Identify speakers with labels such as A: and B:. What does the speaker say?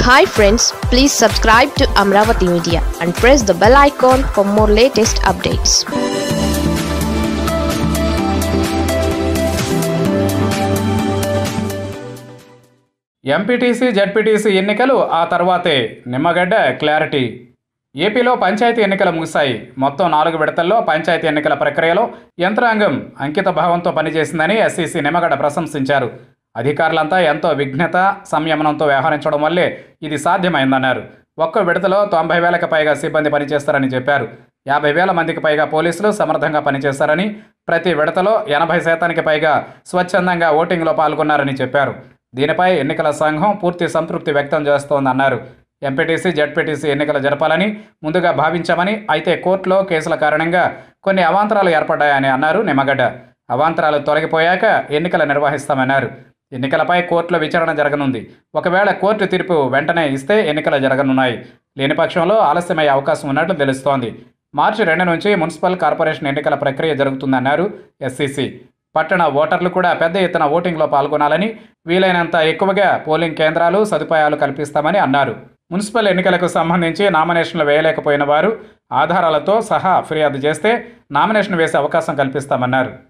A: hi friends please subscribe to Amaravati media and press the bell icon for more latest updates
B: MPTC ZPTC ఎన్నికలు ఆ తర్వాతే Nimmagadda clarity ఏపీలో పంచాయతీ ఎన్నికలు ముగిశాయి మొత్తం నాలుగు విడతల్లో పంచాయతీ ఎన్నికల ప్రక్రియలో యంత్రాంగం అంకిత భావంతో పనిచేసిందని ఎస్సీసీ నిమ్మగడ్డ ప్రశంసించారు అధికారులంతా ఎంతో విఘ్నత సంయమనంతో వ్యవహరించడం వల్లే ఇది సాధ్యమైందన్నారు ఒక్క విడతలో తొంభై వేలకు పైగా సిబ్బంది పనిచేస్తారని చెప్పారు యాభై వేల మందికి పైగా పోలీసులు సమర్థంగా పనిచేస్తారని ప్రతి విడతలో ఎనభై శాతానికి పైగా స్వచ్ఛందంగా ఓటింగ్లో పాల్గొన్నారని చెప్పారు దీనిపై ఎన్నికల సంఘం పూర్తి సంతృప్తి వ్యక్తం చేస్తోందన్నారు ఎంపీటీసీ జడ్పీటీసీ ఎన్నికలు జరపాలని ముందుగా భావించామని అయితే కోర్టులో కేసుల కారణంగా కొన్ని అవాంతరాలు ఏర్పడ్డాయని అన్నారు నిమ్మగడ్డ అవాంతరాలు తొలగిపోయాక ఎన్నికలు నిర్వహిస్తామన్నారు ఎన్నికలపై కోర్టులో విచారణ జరగనుంది ఒకవేళ కోర్టు తీర్పు వెంటనే ఇస్తే ఎన్నికలు జరగనున్నాయి లేని పక్షంలో ఆలస్యమయ్యే అవకాశం ఉన్నట్లు తెలుస్తోంది మార్చి రెండు నుంచి మున్సిపల్ కార్పొరేషన్ ఎన్నికల ప్రక్రియ జరుగుతుందన్నారు ఎస్సీసీ పట్టణ ఓటర్లు కూడా పెద్ద ఎత్తున ఓటింగ్లో పాల్గొనాలని వీలైనంత ఎక్కువగా పోలింగ్ కేంద్రాలు సదుపాయాలు కల్పిస్తామని అన్నారు మున్సిపల్ ఎన్నికలకు సంబంధించి నామినేషన్లు వేయలేకపోయిన వారు ఆధారాలతో సహా ఫిర్యాదు చేస్తే నామినేషన్ వేసే అవకాశం కల్పిస్తామన్నారు